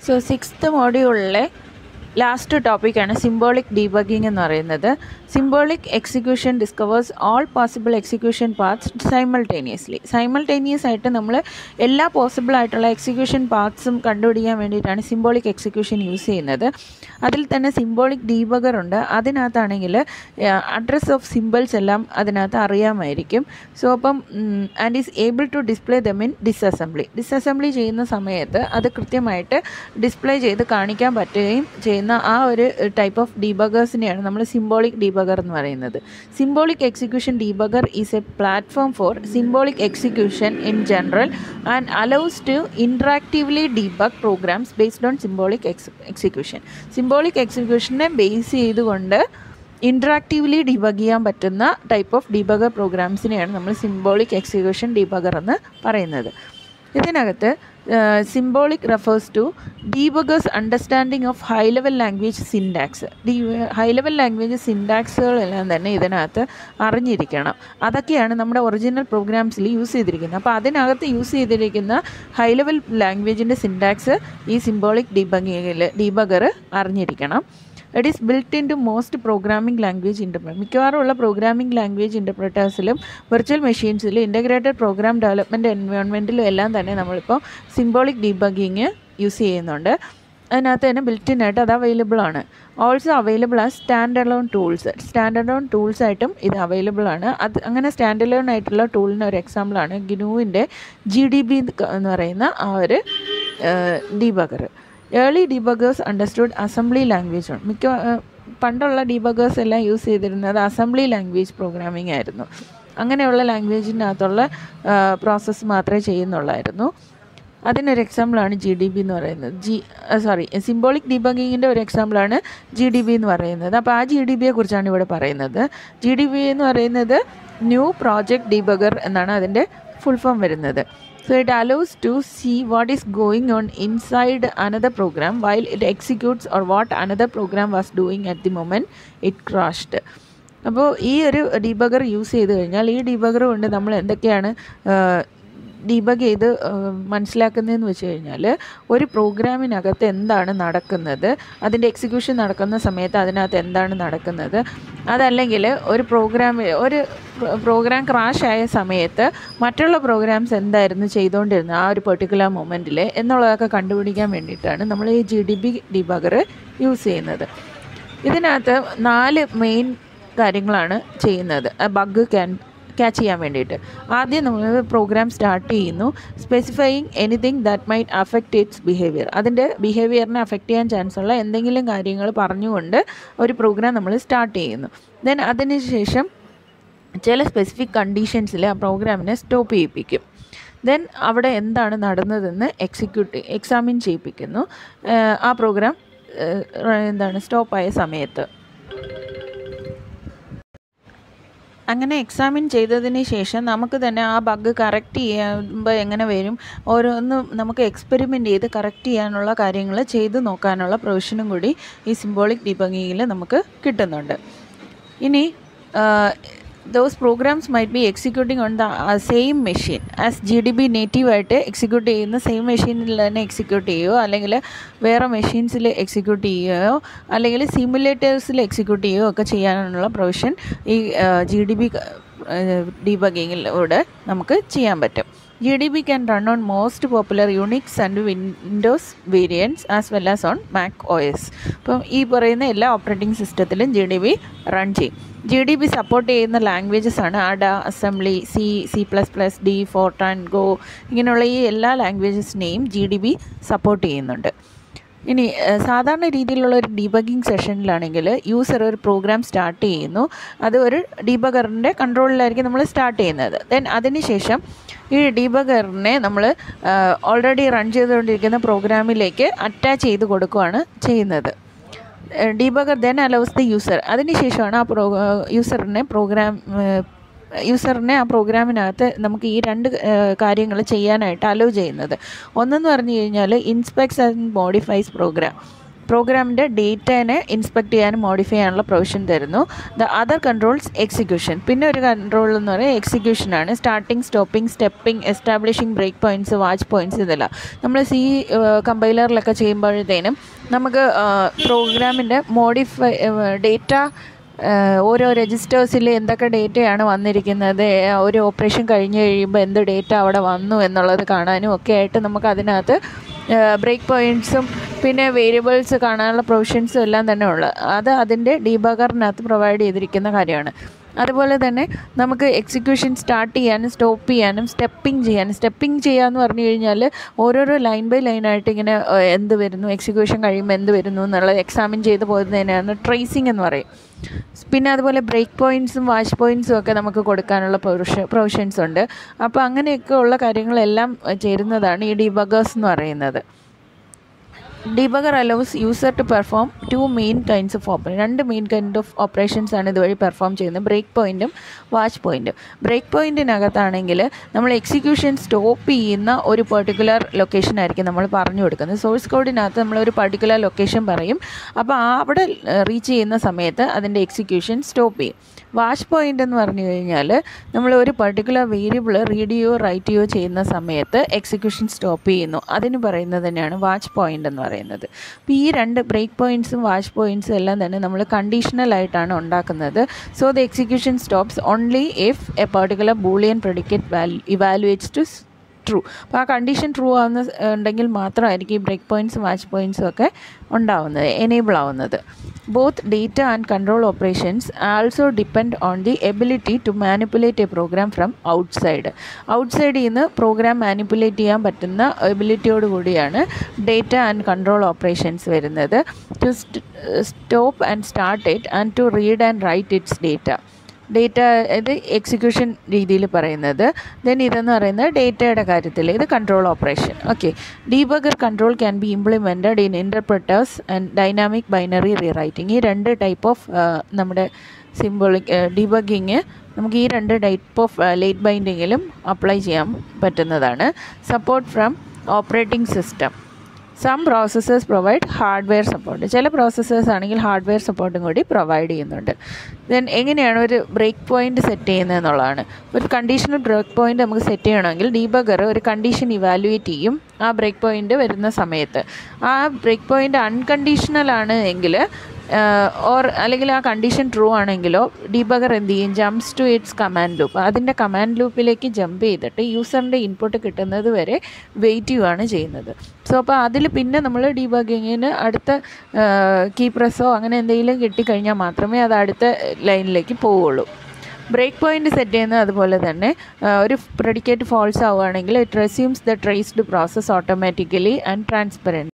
So sixth മോഡ്യൂളിലെ last ടോപ്പിക്കാണ് symbolic debugging എന്ന് പറയുന്നത് symbolic execution discovers all possible execution paths simultaneously simultaneous ആയിട്ട് നമ്മൾ എല്ലാ പോസിബിൾ ആയിട്ടുള്ള എക്സിക്യൂഷൻ പാത്സും കണ്ടുപിടിക്കാൻ വേണ്ടിയിട്ടാണ് സിംബോളിക് എക്സിക്യൂഷൻ യൂസ് ചെയ്യുന്നത് അതിൽ തന്നെ സിംബോളിക് ഡീബഗർ ഉണ്ട് അതിനകത്താണെങ്കിൽ അഡ്രസ് ഓഫ് സിമ്പിൾസ് എല്ലാം അതിനകത്ത് അറിയാമായിരിക്കും സോ അപ്പം and is able to display them in disassembly disassembly ചെയ്യുന്ന സമയത്ത് അത് കൃത്യമായിട്ട് ഡിസ്പ്ലേ ചെയ്ത് കാണിക്കാൻ പറ്റുകയും ചെയ്യുന്ന ആ ഒരു ടൈപ്പ് ഓഫ് ഡീബഗേഴ്സിനെയാണ് നമ്മൾ സിംബോളിക് ഡീബഗർ എന്ന് പറയുന്നത് symbolic execution debugger is a platform for symbolic execution in general and allows to interactively debug programs based on symbolic execution symbolic എക്സിക്യൂഷനെ ബേസ് ചെയ്തുകൊണ്ട് ഇൻട്രാക്റ്റീവ്ലി ഡീബഗ് ചെയ്യാൻ പറ്റുന്ന ടൈപ്പ് ഓഫ് ഡീബഗർ പ്രോഗ്രാംസിനെയാണ് നമ്മൾ symbolic execution debugger എന്ന് പറയുന്നത് ഇതിനകത്ത് symbolic refers to debugger's understanding of high level language syntax the high level language സിൻഡാക്സുകളെല്ലാം തന്നെ ഇതിനകത്ത് അറിഞ്ഞിരിക്കണം അതൊക്കെയാണ് നമ്മുടെ ഒറിജിനൽ പ്രോഗ്രാംസിൽ യൂസ് ചെയ്തിരിക്കുന്നത് അപ്പോൾ അതിനകത്ത് യൂസ് ചെയ്തിരിക്കുന്ന ഹൈ ലെവൽ ലാംഗ്വേജിൻ്റെ സിൻഡാക്സ് ഈ സിംബോളിക് ഡീബഗിങ്ങിൽ ഡീബഗർ അറിഞ്ഞിരിക്കണം it is built in to most programming language interpret മിക്കവാറും ഉള്ള പ്രോഗ്രാമിംഗ് ലാംഗ്വേജ് ഇൻ്റർപ്രറ്റേഴ്സിലും വെർച്വൽ മെഷീൻസിലും ഇൻ്റഗ്രേറ്റഡ് പ്രോഗ്രാം ഡെവലപ്മെൻറ്റ് എൻവയോൺമെൻറ്റിലും എല്ലാം തന്നെ നമ്മളിപ്പോൾ സിംബോളിക് ഡീബഗിങ് യൂസ് ചെയ്യുന്നുണ്ട് അതിനകത്ത് തന്നെ ബിൽറ്റിൻ ആയിട്ട് അത് അവൈലബിൾ ആണ് ഓൾസോ അവൈലബിൾ ആ standalone tools standalone tools ആയിട്ടും ഇത് അവൈലബിൾ ആണ് അത് അങ്ങനെ സ്റ്റാൻഡ് അലോൺ ആയിട്ടുള്ള ടൂളിന് ഒരു എക്സാമ്പിളാണ് ഗിനുവിൻ്റെ ജി ഡി ബി എന്ന് പറയുന്ന ആ ഒരു debugger early debuggers understood assembly language ആണ് മിക്ക പണ്ടുള്ള ഡീബഗേഴ്സ് എല്ലാം യൂസ് ചെയ്തിരുന്നത് അസംബ്ലി ലാംഗ്വേജ് പ്രോഗ്രാമിംഗ് ആയിരുന്നു അങ്ങനെയുള്ള ലാംഗ്വേജിനകത്തുള്ള പ്രോസസ്സ് മാത്രമേ ചെയ്യുന്നുള്ളായിരുന്നു അതിനൊരു എക്സാമ്പിളാണ് ജി ഡി ബി എന്ന് പറയുന്നത് ജി സോറി സിംബോളിക് ഡീബഗിങ്ങിൻ്റെ ഒരു എക്സാമ്പിളാണ് ജി ഡി ബി എന്ന് പറയുന്നത് അപ്പോൾ ആ ജി ഡി ബിയെ കുറിച്ചാണ് ഇവിടെ പറയുന്നത് ജി ഡി ബി എന്ന് പറയുന്നത് ന്യൂ പ്രോജക്റ്റ് ഡീബഗർ എന്നാണ് അതിൻ്റെ ഫുൾ ഫോം വരുന്നത് So it allows to see what is going on inside another program while it executes or what another program was doing at the moment it crashed. അപ്പോൾ ഈ ഒരു debugger use ചെയ്ത് കഴിഞ്ഞാൽ ഈ debugger കൊണ്ട് നമ്മൾ എന്തൊക്കെയാണ് ഡീബഗ് ചെയ്ത് മനസ്സിലാക്കുന്നതെന്ന് വെച്ച് കഴിഞ്ഞാൽ ഒരു പ്രോഗ്രാമിനകത്ത് എന്താണ് നടക്കുന്നത് അതിൻ്റെ എക്സിക്യൂഷൻ നടക്കുന്ന സമയത്ത് അതിനകത്ത് എന്താണ് നടക്കുന്നത് അതല്ലെങ്കിൽ ഒരു പ്രോഗ്രാം ഒരു പ്രോഗ്രാം ക്രാഷ് ആയ സമയത്ത് മറ്റുള്ള പ്രോഗ്രാംസ് എന്തായിരുന്നു ചെയ്തുകൊണ്ടിരുന്നത് ആ ഒരു പെർട്ടിക്കുലർ മൊമെൻറ്റിൽ എന്നുള്ളതൊക്കെ കണ്ടുപിടിക്കാൻ വേണ്ടിയിട്ടാണ് നമ്മൾ ഈ G D B debugger use ചെയ്യുന്നത് ഇതിനകത്ത് നാല് മെയിൻ കാര്യങ്ങളാണ് ചെയ്യുന്നത് ബഗ് ക്യാൻ ക്യാച്ച് ചെയ്യാൻ വേണ്ടിയിട്ട് ആദ്യം നമ്മൾ പ്രോഗ്രാം സ്റ്റാർട്ട് ചെയ്യുന്നു specifying anything that might affect its behaviour അതിൻ്റെ ബിഹേവിയറിനെ അഫക്റ്റ് ചെയ്യാൻ ചാൻസ് ഉള്ള എന്തെങ്കിലും കാര്യങ്ങൾ പറഞ്ഞുകൊണ്ട് ഒരു പ്രോഗ്രാം നമ്മൾ സ്റ്റാർട്ട് ചെയ്യുന്നു ദെൻ അതിനുശേഷം ചില സ്പെസിഫിക് കണ്ടീഷൻസിൽ ആ പ്രോഗ്രാമിനെ സ്റ്റോപ്പ് ചെയ്യിപ്പിക്കും ദെൻ അവിടെ എന്താണ് നടന്നതെന്ന് എക്സിക്യൂട്ട് എക്സാമിൻ ചെയ്യിപ്പിക്കുന്നു ആ പ്രോഗ്രാം എന്താണ് സ്റ്റോപ്പായ സമയത്ത് അങ്ങനെ എക്സാമിൻ ചെയ്തതിന് ശേഷം നമുക്ക് തന്നെ ആ ബഗ് കറക്റ്റ് ചെയ്യുമ്പോൾ എങ്ങനെ വരും ഓരോന്ന് നമുക്ക് എക്സ്പെരിമെൻ്റ് ചെയ്ത് കറക്റ്റ് ചെയ്യാനുള്ള കാര്യങ്ങൾ ചെയ്ത് നോക്കാനുള്ള പ്രൊവിഷനും കൂടി ഈ സിംബോളിക് ഡീബഗിങ്ങിൽ നമുക്ക് കിട്ടുന്നുണ്ട് ഇനി those programs might be executing on the same machine as G D B നേറ്റീവായിട്ട് എക്സിക്യൂട്ട് ചെയ്യുന്ന സെയിം മെഷീനിൽ തന്നെ എക്സിക്യൂട്ട് ചെയ്യുകയോ അല്ലെങ്കിൽ വേറെ മെഷീൻസിൽ എക്സിക്യൂട്ട് ചെയ്യുകയോ അല്ലെങ്കിൽ സിമുലേറ്റേഴ്സിൽ എക്സിക്യൂട്ട് ചെയ്യുകയോ ഒക്കെ ചെയ്യാനുള്ള പ്രൊവിഷൻ ഈ ജി ഡി ബി ഡീബഗിങ്ങിലൂടെ നമുക്ക് ചെയ്യാൻ പറ്റും G D B can run on most popular Unix and Windows variants as well as on Mac O S അപ്പം ഈ പറയുന്ന എല്ലാ ഓപ്പറേറ്റിംഗ് സിസ്റ്റത്തിലും ജി ഡി ബി റൺ ചെയ്യും ജി ഡി ബി സപ്പോർട്ട് ചെയ്യുന്ന ലാംഗ്വേജസ് ആണ് Ada assembly C C plus plus D Fortran Go ഇങ്ങനെയുള്ള ഈ എല്ലാ ലാംഗ്വേജസിനെയും ജി ഡി ബി സപ്പോർട്ട് ചെയ്യുന്നുണ്ട് ഇനി സാധാരണ രീതിയിലുള്ള ഒരു ഡീബഗിങ് സെഷനിലാണെങ്കിൽ യൂസർ ഒരു പ്രോഗ്രാം സ്റ്റാർട്ട് ചെയ്യുന്നു അത് ഒരു ഡീബഗറിൻ്റെ കൺട്രോളിലായിരിക്കും നമ്മൾ സ്റ്റാർട്ട് ചെയ്യുന്നത് ദെൻ അതിനുശേഷം ഈ ഡീബഗറിനെ നമ്മൾ ഓൾറെഡി റൺ ചെയ്തുകൊണ്ടിരിക്കുന്ന പ്രോഗ്രാമിലേക്ക് അറ്റാച്ച് ചെയ്ത് കൊടുക്കുകയാണ് ചെയ്യുന്നത് debugger then allows the user അതിനുശേഷമാണ് ആ പ്രോ യൂസറിനെ പ്രോഗ്രാം യൂസറിനെ ആ പ്രോഗ്രാമിനകത്ത് നമുക്ക് ഈ രണ്ട് കാര്യങ്ങൾ ചെയ്യാനായിട്ട് അലോ ചെയ്യുന്നത് ഒന്നെന്ന് പറഞ്ഞു കഴിഞ്ഞാൽ ഇൻസ്പെക്ട്സ് ആൻഡ് മോഡിഫൈസ് പ്രോഗ്രാം പ്രോഗ്രാമിൻ്റെ ഡേറ്റനെ ഇൻസ്പെക്ട് ചെയ്യാനും മോഡിഫൈ ചെയ്യാനുള്ള പ്രൊവിഷൻ തരുന്നു ദ അതർ കൺട്രോൾസ് എക്സിക്യൂഷൻ പിന്നെ ഒരു കൺട്രോൾ എന്ന് പറയുന്നത് എക്സിക്യൂഷനാണ് starting stopping stepping establishing breakpoints watchpoints ഇതെല്ലാം നമ്മൾ സി കമ്പൈലറിലൊക്കെ ചെയ്യുമ്പോഴത്തേനും നമുക്ക് പ്രോഗ്രാമിൻ്റെ മോഡിഫൈ ഡേറ്റ ഓരോ രജിസ്റ്റേഴ്സിൽ എന്തൊക്കെ ഡേറ്റയാണ് വന്നിരിക്കുന്നത് ഒരു ഓപ്പറേഷൻ കഴിഞ്ഞ് കഴിയുമ്പോൾ എന്ത് ഡേറ്റ അവിടെ വന്നു എന്നുള്ളത് കാണാനും ഒക്കെ ആയിട്ട് നമുക്ക് അതിനകത്ത് ബ്രേക്ക് പോയിൻറ്റ്സും പിന്നെ വേരിയബിൾസ് കാണാനുള്ള പ്രൊവിഷൻസും എല്ലാം തന്നെ ഉള്ളത് അത് അതിൻ്റെ ഡീബഗറിനകത്ത് പ്രൊവൈഡ് ചെയ്തിരിക്കുന്ന കാര്യമാണ് അതുപോലെ തന്നെ നമുക്ക് എക്സിക്യൂഷൻ സ്റ്റാർട്ട് ചെയ്യാനും സ്റ്റോപ്പ് ചെയ്യാനും സ്റ്റെപ്പിംഗ് ചെയ്യാനും സ്റ്റെപ്പിംഗ് ചെയ്യാന്ന് പറഞ്ഞു കഴിഞ്ഞാൽ ഓരോരോ ലൈൻ ബൈ ലൈനായിട്ട് ഇങ്ങനെ എന്ത് വരുന്നു എക്സിക്യൂഷൻ കഴിയുമ്പോൾ എന്ത് വരുന്നു എന്നുള്ളത് എക്സാമിൻ ചെയ്ത് പോയതിനാണ് ട്രേസിംഗ് എന്ന് പറയും പിന്നെ അതുപോലെ ബ്രേക്ക് പോയിൻറ്റ്സും വാച്ച് പോയിൻറ്റ്സും ഒക്കെ നമുക്ക് കൊടുക്കാനുള്ള പ്രൊവിഷ പ്രൊവിഷൻസ് ഉണ്ട് അപ്പോൾ അങ്ങനെയൊക്കെ ഉള്ള കാര്യങ്ങളെല്ലാം ചേരുന്നതാണ് ഈ ഡിബഗേഴ്സ് എന്ന് പറയുന്നത് debugger allows user to perform two main kinds of operation രണ്ട് മെയിൻ കൈൻഡ് ഓഫ് ഓപ്പറേഷൻസ് ആണ് ഇതുവഴി പെർഫോം ചെയ്യുന്നത് ബ്രേക്ക് പോയിൻറ്റും വാച്ച് പോയിൻറ്റും ബ്രേക്ക് പോയിൻറ്റിനകത്താണെങ്കിൽ നമ്മൾ എക്സിക്യൂഷൻ സ്റ്റോപ്പ് ചെയ്യുന്ന ഒരു പെർട്ടിക്കുലർ ലൊക്കേഷൻ ആയിരിക്കും നമ്മൾ പറഞ്ഞു കൊടുക്കുന്നത് സോഴ്സ് കോഡിനകത്ത് നമ്മൾ ഒരു പർട്ടിക്കുലർ ലൊക്കേഷൻ പറയും അപ്പോൾ ആ അവിടെ റീച്ച് ചെയ്യുന്ന സമയത്ത് അതിൻ്റെ എക്സിക്യൂഷൻ സ്റ്റോപ്പ് ചെയ്യും വാച്ച് പോയിൻ്റ് എന്ന് പറഞ്ഞു കഴിഞ്ഞാൽ നമ്മൾ ഒരു പർട്ടിക്കുലർ വേരിയബിൾ റീഡ് ചെയ്യോ റൈറ്റ് ചെയ്യോ ചെയ്യുന്ന സമയത്ത് എക്സിക്യൂഷൻ സ്റ്റോപ്പ് ചെയ്യുന്നു അതിന് പറയുന്നത് തന്നെയാണ് വാച്ച് പോയിൻ്റ് എന്ന് പറയുന്നത് അപ്പോൾ ഈ രണ്ട് ബ്രേക്ക് പോയിൻറ്റ്സും വാച്ച് പോയിൻറ്റ്സും എല്ലാം തന്നെ നമ്മൾ കണ്ടീഷണൽ ആയിട്ടാണ് ഉണ്ടാക്കുന്നത് so the execution stops only if a particular Boolean predicate value evaluates to true അപ്പോൾ ആ കണ്ടീഷൻ ട്രൂ ആവുന്ന ഉണ്ടെങ്കിൽ മാത്രമായിരിക്കും ഈ ബ്രേക്ക് പോയിൻറ്റ്സും വാച്ച് പോയിൻറ്റ്സും ഒക്കെ ഉണ്ടാവുന്നത് എനേബിൾ ആവുന്നത് both data and control operations also depend on the ability to manipulate a program from outside ഔട്ട്സൈഡിൽ നിന്ന് പ്രോഗ്രാം മാനിപ്പുലേറ്റ് ചെയ്യാൻ പറ്റുന്ന എബിലിറ്റിയോട് കൂടിയാണ് ഡേറ്റ ആൻഡ് കൺട്രോൾ ഓപ്പറേഷൻസ് വരുന്നത് to stop and start it and to read and write its data data ഇത് execution രീതിയിൽ പറയുന്നത് ദെൻ ഇതെന്ന് പറയുന്നത് ഡേറ്റയുടെ കാര്യത്തിൽ ഇത് control operation okay debugger control can be implemented in interpreters and dynamic binary rewriting ഈ രണ്ട് ടൈപ്പ് ഓഫ് നമ്മുടെ സിംബോളിക് ഡീബഗിങ് നമുക്ക് ഈ രണ്ട് ടൈപ്പ് ഓഫ് ലേറ്റ് ബൈൻഡിങ്ങിലും അപ്ലൈ ചെയ്യാൻ പറ്റുന്നതാണ് support from operating system some processors provide hardware support ചില പ്രോസസ്സേഴ്സ് ആണെങ്കിൽ ഹാർഡ്വെയർ സപ്പോർട്ടും കൂടി പ്രൊവൈഡ് ചെയ്യുന്നുണ്ട് ദെൻ എങ്ങനെയാണ് ഒരു ബ്രേക്ക് പോയിന്റ് സെറ്റ് ചെയ്യുന്നത് എന്നുള്ളതാണ് ഒരു കണ്ടീഷണൽ ബ്രേക്ക് പോയിന്റ് നമുക്ക് സെറ്റ് ചെയ്യണമെങ്കിൽ ഡീബഗർ ഒരു കണ്ടീഷൻ ഇവാലുവേറ്റ് ചെയ്യും ആ ബ്രേക്ക് പോയിന്റ് വരുന്ന സമയത്ത് ആ ബ്രേക്ക് പോയിന്റ് അൺകണ്ടീഷണൽ ആണ് എങ്കിൽ ഓർ അല്ലെങ്കിൽ ആ കണ്ടീഷൻ ട്രൂ ആണെങ്കിലോ ഡീബഗർ എന്ത് ചെയ്യും jumps to its command loop അതിൻ്റെ കമാൻഡ് ലൂപ്പിലേക്ക് ജമ്പ് ചെയ്തിട്ട് യൂസറിൻ്റെ ഇൻപുട്ട് കിട്ടുന്നത് വരെ വെയിറ്റ് ചെയ്യുകയാണ് ചെയ്യുന്നത് സോ അപ്പോൾ അതിൽ പിന്നെ നമ്മൾ ഡീബഗിങ്ങിന് അടുത്ത കീ പ്രസ്സോ അങ്ങനെ എന്തെങ്കിലും കിട്ടിക്കഴിഞ്ഞാൽ മാത്രമേ അത് അടുത്ത ലൈനിലേക്ക് പോവുള്ളൂ ബ്രേക്ക് പോയിന്റ് സെറ്റ് ചെയ്യുന്നത് അതുപോലെ തന്നെ ഒരു പ്രെഡിക്കേറ്റ് ഫോൾസ് ആവുകയാണെങ്കിൽ it resumes the traced process automatically and transparent